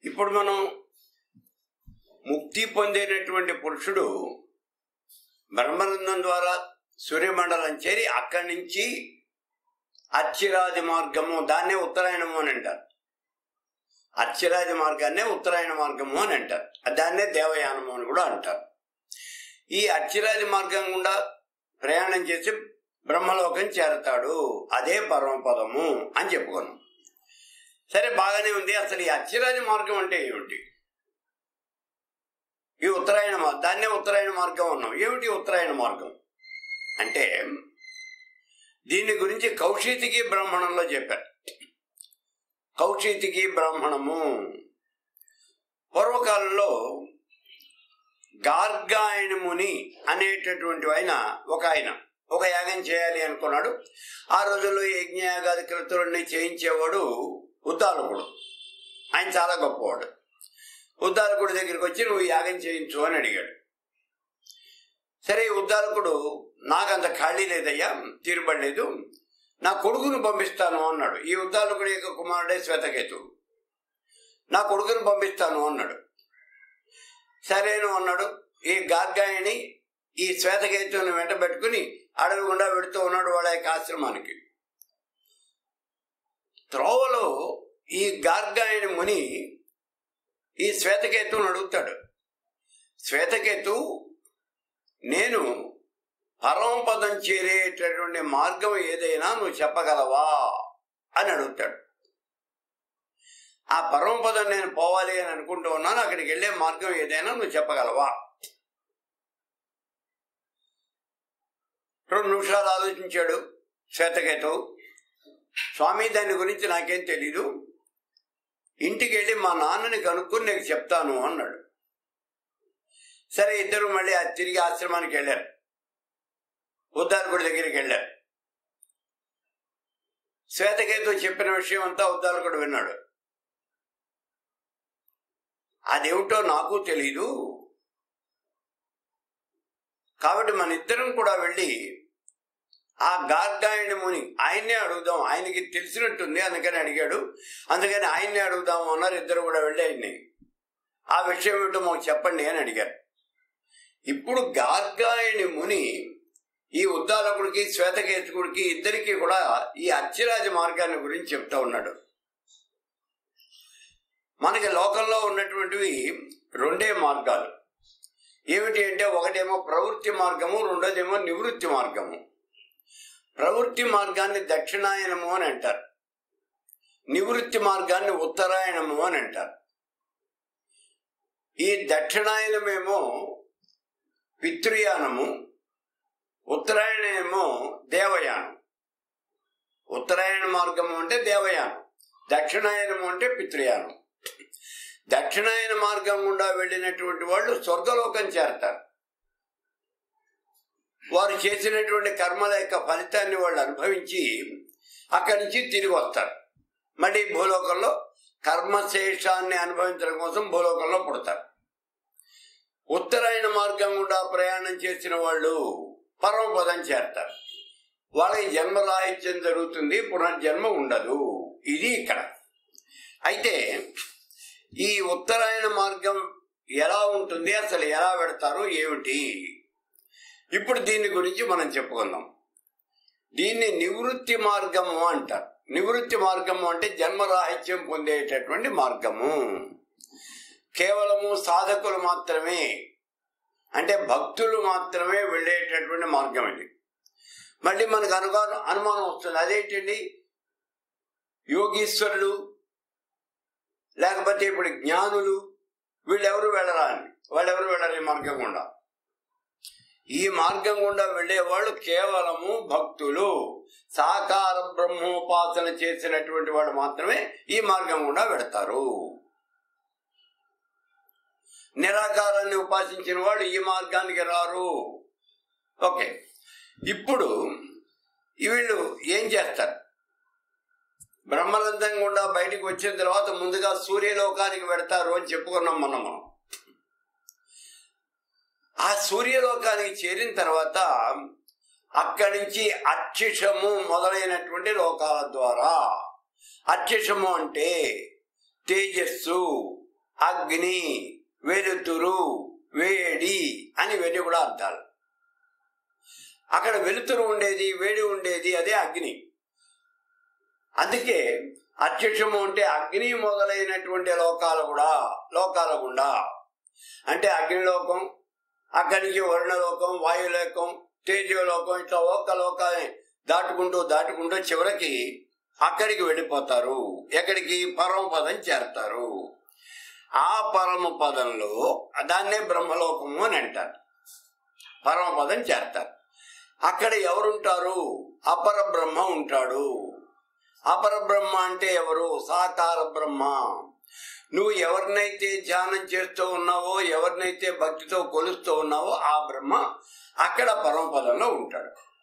ఇప్పుడు మనం ముక్తి పొందినటువంటి పురుషుడు బ్రహ్మరంధం ద్వారా సూర్యమండలం చేరి అక్కడి నుంచి అచ్చిరాది మార్గము దాన్నే ఉత్తరాయణము అని అంటారు అచ్చిరాది మార్గాన్నే ఉత్తరాయణ మార్గము అని అంటారు దాన్నే దేవయానము అని కూడా అంటారు ఈ అచ్చిరాది మార్గం గుండా ప్రయాణం చేసి బ్రహ్మలోకం చేరతాడు అదే పరమపదము అని చెప్పుకున్నాం సరే బాగానే ఉంది అసలు ఈ అచ్చిరాది మార్గం అంటే ఏమిటి ఈ ఉత్తరాయణ మార్గం దాన్నే ఉత్తరాయణ మార్గం అన్నాం ఏమిటి ఉత్తరాయణ మార్గం అంటే దీని గురించి కౌశితికి బ్రాహ్మణంలో చెప్పారు కౌశితికి బ్రాహ్మణము పూర్వకాలంలో గార్గాయణ ముని అనేటటువంటి ఆయన ఒక ఆయన ఒక యాగం చేయాలి అనుకున్నాడు ఆ రోజుల్లో యజ్ఞయాగాది కృతులన్నీ చేయించేవాడు ఉద్దాలకుడు ఆయన చాలా గొప్పవాడు ఉద్దాలకుడి దగ్గరికి వచ్చి నువ్వు యాగం చేయించు అని అడిగాడు సరే ఈ ఉద్దాలకుడు నాకంత ఖాళీ లేదయ్యా తీరుబడలేదు నా కొడుకును పంపిస్తాను అన్నాడు ఈ ఉద్దాలకుడి యొక్క కుమారుడే శ్వేతకేతు నా కొడుకును పంపిస్తాను అన్నాడు సరేను అన్నాడు ఈ గార్గాయని ఈ శ్వేతకేతుని వెంట పెట్టుకుని అడవి గుండా వెడుతూ ఉన్నాడు వాళ్ళ యొక్క ఆశ్రమానికి త్రోవలో ఈ గార్గాయని ముని ఈ శ్వేతకేతుని అడుగుతాడు శ్వేతకేతు నేను పరమపదం చేరేటటువంటి మార్గం ఏదైనా నువ్వు చెప్పగలవా అని అడుగుతాడు ఆ పరమపదం నేను పోవాలి అని అనుకుంటూ ఉన్నాను అక్కడికి వెళ్ళే మార్గం ఏదైనా నువ్వు చెప్పగలవా రెండు నిమిషాలు ఆలోచించాడు శ్వేతకేతు స్వామి దాని గురించి నాకేం తెలీదు ఇంటికి వెళ్ళి మా నాన్నని కనుక్కుని నీకు చెప్తాను అన్నాడు సరే ఇద్దరు మళ్ళీ ఆ తిరిగి ఆశ్రమానికి వెళ్ళారు ఉద్దాలకుడి దగ్గరికి వెళ్ళారు శ్వేతకేతు చెప్పిన విషయం అంతా ఉద్దాలకుడు విన్నాడు అదేమిటో నాకు తెలీదు కాబట్టి మన ఇద్దరం కూడా వెళ్ళి ఆ గార్గాయణ ముని ఆయన్నే అడుగుదాం ఆయనకి తెలిసినట్టుంది అందుకని అడిగాడు అందుకని ఆయన్నే అడుగుదాము అన్నారు ఇద్దరు కూడా వెళ్ళి ఆయన్ని ఆ విషయం ఏమిటో మాకు చెప్పండి అని అడిగారు ఇప్పుడు గార్గాయణి ముని ఈ ఉద్దాలకుడికి శ్వేతకేతుకుడికి ఇద్దరికి కూడా ఈ అచ్చిరాజ మార్గాన్ని గురించి చెప్తా ఉన్నాడు మనకి లోకంలో ఉన్నటువంటివి రెండే మార్గాలు ఏమిటి అంటే ఒకటేమో ప్రవృత్తి మార్గము రెండోదేమో నివృత్తి మార్గము ప్రవృత్తి మార్గాన్ని దక్షిణాయనము అని అంటారు నివృత్తి మార్గాన్ని ఉత్తరాయణము అని అంటారు ఈ దక్షిణాయనమేమో పితృయానము ఉత్తరాయణమేమో దేవయానం ఉత్తరాయణ మార్గము అంటే దేవయానం దక్షిణాయనము అంటే పితృయానం దక్షిణాయన మార్గం గుండా వెళ్ళినటువంటి వాళ్ళు స్వర్గలోకం చేరతారు వారు చేసినటువంటి కర్మల యొక్క ఫలితాన్ని వాళ్ళు అనుభవించి అక్కడి నుంచి తిరిగి వస్తారు మళ్ళీ భూలోకంలో కర్మశేషాన్ని అనుభవించడం కోసం భూలోకంలో పుడతారు ఉత్తరాయణ మార్గం గుండా ప్రయాణం చేసిన వాళ్ళు పరమపదం చేరతారు వాళ్ళకి జన్మరాహిత్యం జరుగుతుంది పునర్జన్మ ఉండదు ఇది ఇక్కడ అయితే ఈ ఉత్తరాయణ మార్గం ఎలా ఉంటుంది అసలు ఎలా పెడతారు ఏమిటి ఇప్పుడు దీని గురించి మనం చెప్పుకుందాం దీన్ని నివృత్తి మార్గము అంటారు నివృత్తి మార్గము అంటే జన్మరాహిత్యం పొందేటటువంటి మార్గము కేవలము సాధకులు మాత్రమే అంటే భక్తులు మాత్రమే వెళ్ళేటటువంటి మార్గం ఇది మళ్ళీ మనకు అనుగా అనుమానం వస్తుంది అదేంటండి యోగీశ్వరులు లేకపోతే ఇప్పుడు జ్ఞానులు వీళ్ళెవరు వెళ్ళరా అని వాళ్ళెవరు వెళ్ళరు ఈ మార్గం గుండా ఈ మార్గం గుండా వెళ్లే వాళ్ళు కేవలము భక్తులు సాకార బ్రహ్మోపాసన చేసినటువంటి వాళ్ళు మాత్రమే ఈ మార్గం గుండా వెడతారు నిరాకారాన్ని ఉపాసించిన వాళ్ళు ఈ మార్గానికి రారు ఓకే ఇప్పుడు వీళ్ళు ఏం చేస్తారు బ్రహ్మరంధం గుండా బయటికి వచ్చిన తర్వాత ముందుగా సూర్యలోకానికి పెడతారు అని చెప్పుకున్నాం మనం మనం ఆ సూర్యలోకానికి చేరిన తర్వాత అక్కడి నుంచి అక్షిషము మొదలైనటువంటి లోకాల ద్వారా అక్షిషము అంటే తేజస్సు అగ్ని వెలుతురు వేడి అని ఇవన్నీ కూడా అర్థాలు అక్కడ వెలుతురు ఉండేది వేడి ఉండేది అదే అగ్ని అందుకే అత్యుషము అంటే అగ్ని మొదలైనటువంటి లోకాలు కూడా లోకాల గుండా అంటే అగ్నిలోకం అక్కడి నుంచి వరుణలోకం వాయులోకం తేజలోకం ఇట్లా ఒక్క లోకాన్ని దాటుకుంటూ దాటుకుంటూ చివరికి అక్కడికి వెళ్ళిపోతారు ఎక్కడికి పరమ పదం చేరతారు ఆ పరమ పదంలో దాన్నే బ్రహ్మలోకము అని అంటారు పరమ పదం చేరతారు అక్కడ ఎవరుంటారు అపర బ్రహ్మ ఉంటాడు అపర బ్రహ్మ అంటే ఎవరు సాకార బ్రహ్మ నువ్వు ఎవరినైతే ధ్యానం చేస్తూ ఉన్నావో ఎవరినైతే భక్తితో కొలుస్తూ ఉన్నావో ఆ బ్రహ్మ అక్కడ పరమపదంలో ఉంటాడు